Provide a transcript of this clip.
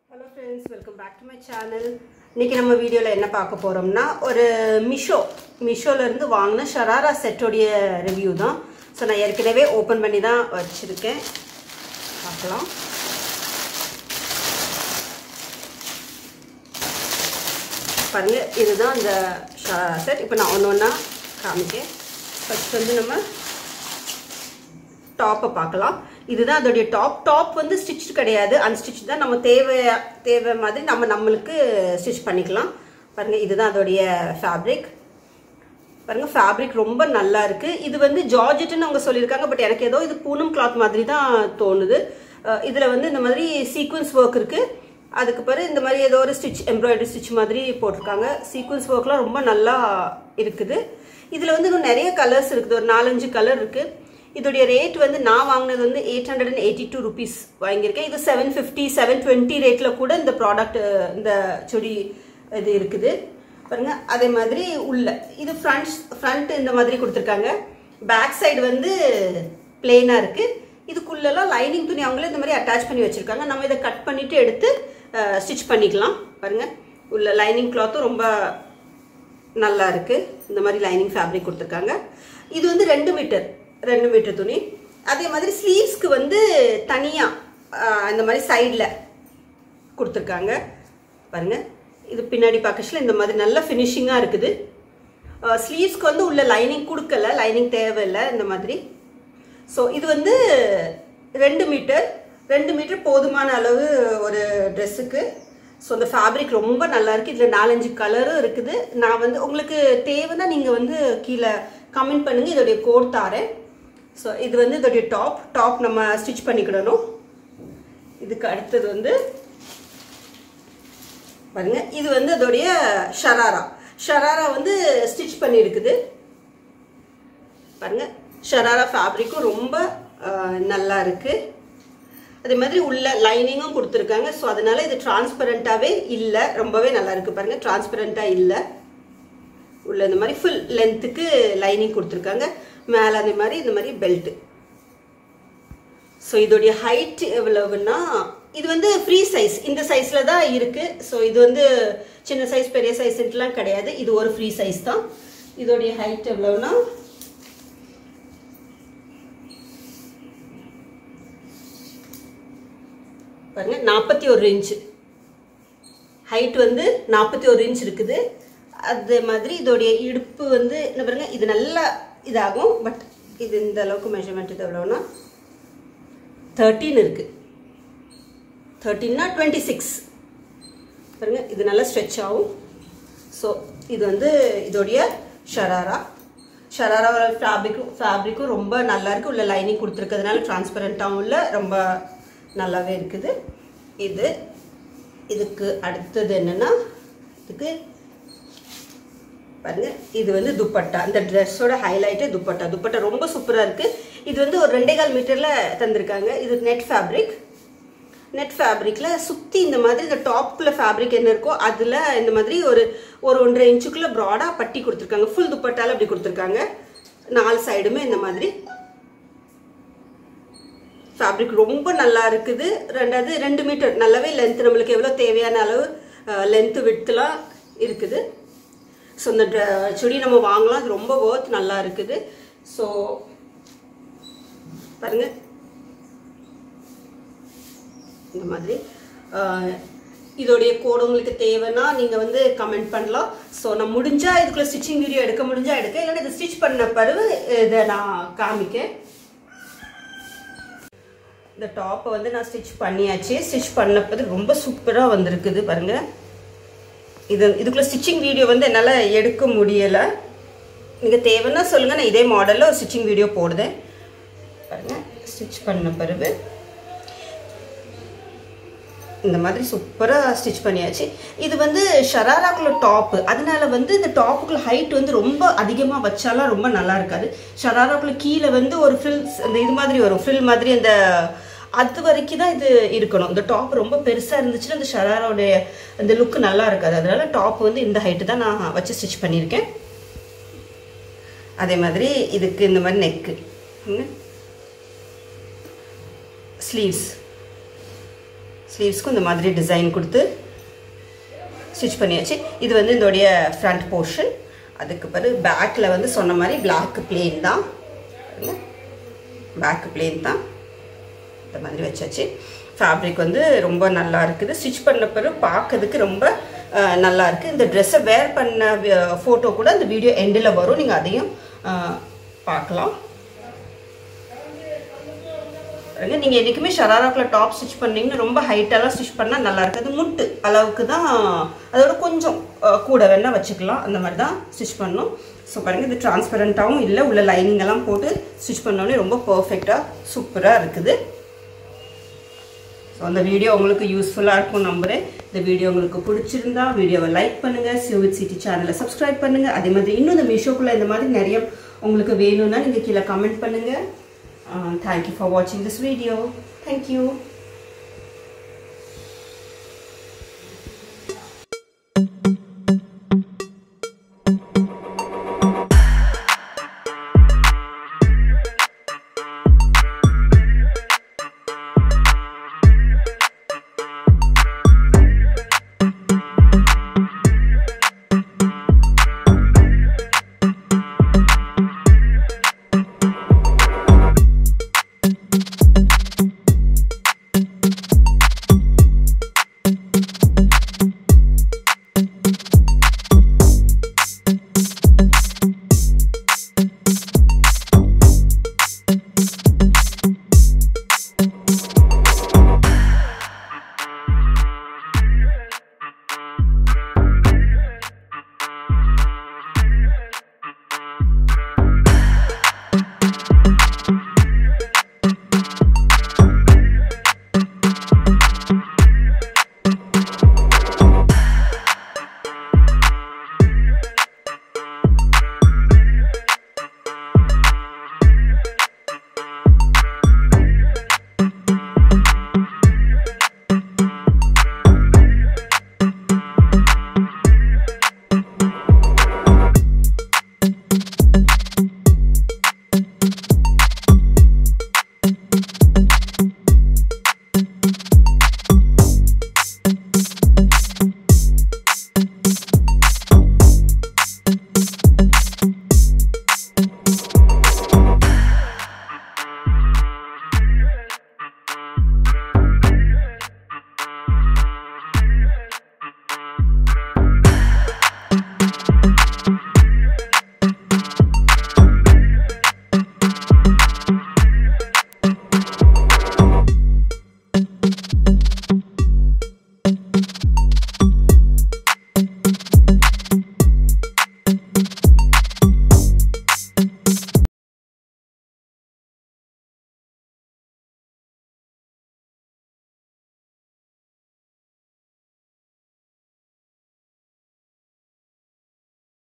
hello friends welcome back to my channel இன்னைக்கு நம்ம வீடியோவில் என்ன பார்க்க போகிறோம்னா ஒரு மிஷோ மிஷோலேருந்து வாங்கின ஷராரா செட்டோடைய ரிவ்யூ தான் ஸோ நான் ஏற்கனவே ஓப்பன் பண்ணி தான் வச்சுருக்கேன் பார்க்கலாம் பாருங்க இதுதான் அந்த ஷராரா செட் இப்போ நான் ஒன்று ஒன்றா காமிக்கேன் ஃபர்ஸ்ட் வந்து நம்ம டாப்பை பார்க்கலாம் இதுதான் அதோடைய டாப் டாப் வந்து ஸ்டிச் கிடையாது அன்ஸ்டிச் தான் நம்ம தேவை தேவை மாதிரி நம்ம நம்மளுக்கு ஸ்டிச் பண்ணிக்கலாம் பாருங்க இதுதான் அதோடைய ஃபேப்ரிக் பாருங்க ஃபேப்ரிக் ரொம்ப நல்லா இருக்கு இது வந்து ஜார்ஜெட்னு அவங்க சொல்லியிருக்காங்க பட் எனக்கு ஏதோ இது பூனம் கிளாத் மாதிரி தான் தோணுது அஹ் இதுல வந்து இந்த மாதிரி சீக்வன்ஸ் ஒர்க் இருக்கு அதுக்கு பிறகு இந்த மாதிரி ஏதோ ஒரு ஸ்டிச் எம்ப்ராய்டரி ஸ்டிச் மாதிரி போட்டிருக்காங்க சீக்வன்ஸ் ஒர்க்லாம் ரொம்ப நல்லா இருக்குது இதுல வந்து இன்னும் நிறைய கலர்ஸ் இருக்குது ஒரு நாலஞ்சு கலர் இருக்கு இதோடைய ரேட் வந்து நான் வாங்கினது வந்து eight hundred and eighty two rupees வாங்கியிருக்கேன் இது செவன் ஃபிஃப்டி செவன் டுவெண்ட்டி ரேட்டில் கூட இந்த ப்ராடக்ட் இந்த சுடி இது இருக்குது பாருங்க அதே மாதிரி உள்ள இது ஃப்ரண்ட் ஃப்ரண்ட் இந்த மாதிரி கொடுத்துருக்காங்க பேக் சைடு வந்து பிளெயினாக இருக்கு இதுக்குள்ளெல்லாம் லைனிங் துணி அவங்களே இந்த மாதிரி அட்டாச் பண்ணி வச்சிருக்காங்க நம்ம இதை கட் பண்ணிட்டு எடுத்து ஸ்டிச் பண்ணிக்கலாம் பாருங்க உள்ள லைனிங் கிளாத்தும் ரொம்ப நல்லா இருக்கு இந்த மாதிரி லைனிங் ஃபேப்ரிக் கொடுத்துருக்காங்க இது வந்து ரெண்டு மீட்டர் ரெண்டு மீட்டர் துணி அதே மாதிரி ஸ்லீவ்ஸ்க்கு வந்து தனியாக இந்த மாதிரி சைடில் கொடுத்துருக்காங்க பாருங்க இது பின்னாடி பார்க்கச்சில் இந்த மாதிரி நல்ல ஃபினிஷிங்காக இருக்குது ஸ்லீவ்ஸ்க்கு வந்து உள்ள லைனிங் கொடுக்கல லைனிங் தேவையில்லை இந்த மாதிரி ஸோ இது வந்து ரெண்டு மீட்டர் ரெண்டு மீட்டர் போதுமான அளவு ஒரு ட்ரெஸ்ஸுக்கு ஸோ அந்த ஃபேப்ரிக் ரொம்ப நல்லா இருக்கு இதில் நாலஞ்சு கலரும் இருக்குது நான் வந்து உங்களுக்கு தேவைன்னா நீங்கள் வந்து கீழே கமெண்ட் பண்ணுங்க இதோடைய கோட் தாரேன் ஸோ இது வந்து இதோடைய டாப் டாப் நம்ம ஸ்டிச் பண்ணிக்கிடணும் இதுக்கு அடுத்தது வந்து பாருங்க இது வந்து அதோடைய ஷராரா ஷராரா வந்து ஸ்டிச் பண்ணியிருக்குது பாருங்க ஷராரா ஃபேப்ரிக்கும் ரொம்ப அஹ், நல்லா இருக்கு அதே மாதிரி உள்ள லைனிங்கும் கொடுத்துருக்காங்க ஸோ அதனால இது டிரான்ஸ்பரண்ட்டாகவே இல்லை ரொம்பவே நல்லா இருக்கு பாருங்க டிரான்ஸ்பரண்ட்டாக இல்லை உள்ள இந்த மாதிரி ஃபுல் லென்த்துக்கு லைனிங் கொடுத்துருக்காங்க மேலே அதே மாதிரி இந்த மாதிரி பெல்ட்டு ஸோ இதோடைய ஹைட் எவ்வளவுன்னா இது வந்து ஃப்ரீ சைஸ் இந்த சைஸில் தான் இருக்கு ஸோ இது வந்து சின்ன சைஸ் பெரிய சைஸ்லாம் கிடையாது இது ஒரு ஃப்ரீ சைஸ் தான் இதோடைய ஹைட் எவ்வளவுனா பாருங்க நாற்பத்தி ஒரு இன்ச்சு ஹைட் வந்து நாற்பத்தி ஒரு இன்ச் இருக்குது அதே மாதிரி இதோடைய இடுப்பு வந்து என்ன பாருங்க இது நல்லா இதாகும் பட் இது இந்த அளவுக்கு மெஷர்மெண்ட் இது எவ்வளோனா தேர்ட்டீன் இருக்கு தேர்ட்டீன்னா டுவெண்ட்டி சிக்ஸ் பாருங்க இது நல்லா ஸ்ட்ரெச் ஆகும் ஸோ இது வந்து இதோடைய ஷராரா ஷராரா ஃபேப்ரிக்கும் ஃபேப்ரிக்கும் ரொம்ப நல்லா இருக்கு உள்ள லைனிங் கொடுத்துருக்கிறதுனால டிரான்ஸ்பரண்ட்டாகவும் இல்லை ரொம்ப நல்லாவே இருக்குது இது இதுக்கு அடுத்தது என்னன்னா இதுக்கு பாருங்க இது வந்து துப்பட்டா இந்த ட்ரெஸ்ஸோட ஹைலைட்டே துப்பட்டா துப்பட்டா ரொம்ப சூப்பராக இருக்கு இது வந்து ஒரு ரெண்டே கால் மீட்டர்ல தந்திருக்காங்க இது நெட் ஃபேப்ரிக் நெட் ஃபேப்ரிக்ல சுத்தி இந்த மாதிரி இந்த டாப்ல ஃபேப்ரிக் என்ன இருக்கோ அதுல இந்த மாதிரி ஒரு ஒரு ஒன்றரை இன்ச்சுக்குள்ள ப்ராடா பட்டி கொடுத்துருக்காங்க ஃபுல் துப்பட்டால அப்படி கொடுத்துருக்காங்க நாலு சைடுமே இந்த மாதிரி ஃபேப்ரிக் ரொம்ப நல்லா இருக்குது ரெண்டாவது ரெண்டு மீட்டர் நல்லாவே லென்த் நம்மளுக்கு எவ்வளோ தேவையான அளவு லென்த்து விட்டுலாம் இருக்குது ஸோ இந்த dre- சுடி நம்ம வாங்கலாம் அது ரொம்ப ஒர்த் நல்லா இருக்குது ஸோ பாருங்க இந்த மாதிரி அஹ், இதோடைய கோடு உங்களுக்கு தேவைன்னா நீங்கள் வந்து கமெண்ட் பண்ணலாம் ஸோ நான் முடிஞ்சா இதுக்குள்ள ஸ்டிச்சிங் வீடியோ எடுக்க முடிஞ்சா எடுக்க இல்லைன்னா இது ஸ்டிச் பண்ண பிறகு இதை நான் காமிக்கேன் இந்த டாப்பை வந்து நான் ஸ்டிச் பண்ணியாச்சு ஸ்டிச் பண்ணப்பது ரொம்ப சூப்பராக வந்திருக்குது பாருங்க இது இதுக்குள்ள ஸ்டிச்சிங் வீடியோ வந்து என்னால் எடுக்க முடியலை நீங்கள் தேவைன்னா சொல்லுங்கள் நான் இதே மாடலில் ஒரு ஸ்டிச்சிங் வீடியோ போடுதேன் பாருங்க ஸ்டிச் பண்ண பிறகு இந்த மாதிரி சூப்பராக ஸ்டிச் பண்ணியாச்சு இது வந்து ஷராராக்குள்ள டாப்பு அதனால வந்து இந்த டாப்புக்குள்ள ஹைட் வந்து ரொம்ப அதிகமாக வச்சாலாம் ரொம்ப நல்லா இருக்காது ஷராராக்குள்ள கீழே வந்து ஒரு ஃப்ரில்ஸ் அந்த இது மாதிரி வரும் ஃப்ரில் மாதிரி அந்த அது வரைக்கும் தான் இது இருக்கணும் இந்த டாப் ரொம்ப பெருசாக இருந்துச்சுன்னா இந்த ஷராராவுடைய அந்த லுக் நல்லா இருக்காது அதனால டாப் வந்து இந்த ஹைட்டு தான் நான் வச்சு ஸ்டிச் பண்ணியிருக்கேன் அதே மாதிரி இதுக்கு இந்த மாதிரி நெக்கு ஸ்லீவ்ஸ் ஸ்லீவ்ஸ்க்கும் இந்த மாதிரி டிசைன் கொடுத்து ஸ்டிச் பண்ணியாச்சு இது வந்து இதோடைய ஃப்ரண்ட் போர்ஷன் அதுக்கு பிறகு பேக்கில் வந்து சொன்ன மாதிரி பிளாக் பிளேன் தான் பேக் பிளேன் தான் இந்த மாதிரி வச்சாச்சு ஃபேப்ரிக் வந்து ரொம்ப நல்லா இருக்குது ஸ்டிச் பண்ண பிறகு பார்க்கறதுக்கு ரொம்ப அஹ், நல்லா இருக்குது இந்த ட்ரெஸ்ஸை வேர் பண்ண ஃபோட்டோ கூட அந்த வீடியோ எண்டில் வரும் நீங்கள் அதையும் அஹ், பார்க்கலாம் பாருங்க நீங்கள் என்றைக்குமே ஷராராக்கில் டாப் ஸ்டிச் பண்ணீங்கன்னா ரொம்ப ஹைட்டெல்லாம் ஸ்டிச் பண்ணால் நல்லா இருக்காது முட்டு அளவுக்கு தான் அதோட கொஞ்சம் அஹ், கூட வேணால் வச்சுக்கலாம் அந்த மாதிரி தான் ஸ்டிச் பண்ணணும் ஸோ பாருங்கள் இது டிரான்ஸ்பரண்ட்டாகவும் இல்லை உள்ள லைனிங் எல்லாம் போட்டு ஸ்டிச் பண்ணோன்னே ரொம்ப பர்ஃபெக்டாக சூப்பராக இருக்குது ஸோ அந்த வீடியோ உங்களுக்கு யூஸ்ஃபுல்லாக இருக்கும் நம்புறேன் இந்த வீடியோ உங்களுக்கு பிடிச்சிருந்தா வீடியோவை லைக் பண்ணுங்கள் சிவித் சிட்டி சேனலை சப்ஸ்கிரைப் பண்ணுங்கள் அதே மாதிரி இன்னும் இந்த மீஷோக்குள்ளே இந்த மாதிரி நிறைய உங்களுக்கு வேணும்னா நீங்கள் கீழே கமெண்ட் பண்ணுங்கள் தேங்க்யூ ஃபார் வாட்சிங் திஸ் வீடியோ தேங்க்யூ